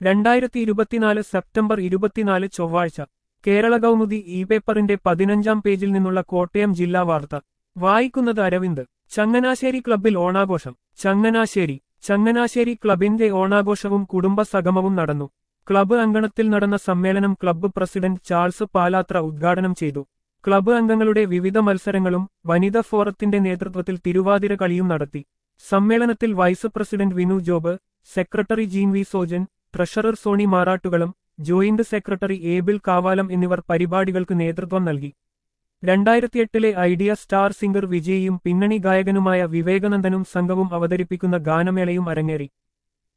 രണ്ടായിരത്തി ഇരുപത്തിനാല് സെപ്റ്റംബർ ഇരുപത്തിനാല് ചൊവ്വാഴ്ച കേരള കൗമുദി ഇ പേപ്പറിന്റെ പതിനഞ്ചാം പേജിൽ നിന്നുള്ള കോട്ടയം ജില്ലാ വാർത്ത വായിക്കുന്നത് അരവിന്ദ് ചങ്ങനാശ്ശേരി ക്ലബ്ബിൽ ഓണാഘോഷം ചങ്ങനാശ്ശേരി ചങ്ങനാശ്ശേരി ക്ലബിന്റെ ഓണാഘോഷവും കുടുംബസഗമവും നടന്നു ക്ലബ്ബ് അങ്കണത്തിൽ നടന്ന സമ്മേളനം ക്ലബ്ബ് പ്രസിഡന്റ് ചാൾസ് പാലാത്ര ഉദ്ഘാടനം ചെയ്തു ക്ലബ്ബ് അംഗങ്ങളുടെ വിവിധ മത്സരങ്ങളും വനിതാ ഫോറത്തിന്റെ നേതൃത്വത്തിൽ തിരുവാതിര കളിയും നടത്തി സമ്മേളനത്തിൽ vice president Vinu Job secretary Jean V Sojan treasurer Soni മാറാട്ടുകളും ജോയിന്റ് സെക്രട്ടറി ഏബിൾ കാവാലം എന്നിവർ പരിപാടികൾക്ക് നേതൃത്വം നൽകി രണ്ടായിരത്തിയെട്ടിലെ ഐഡിയ സ്റ്റാർ സിംഗർ വിജയിയും പിന്നണി ഗായകനുമായ വിവേകാനന്ദനും സംഘവും അവതരിപ്പിക്കുന്ന ഗാനമേളയും അരങ്ങേറി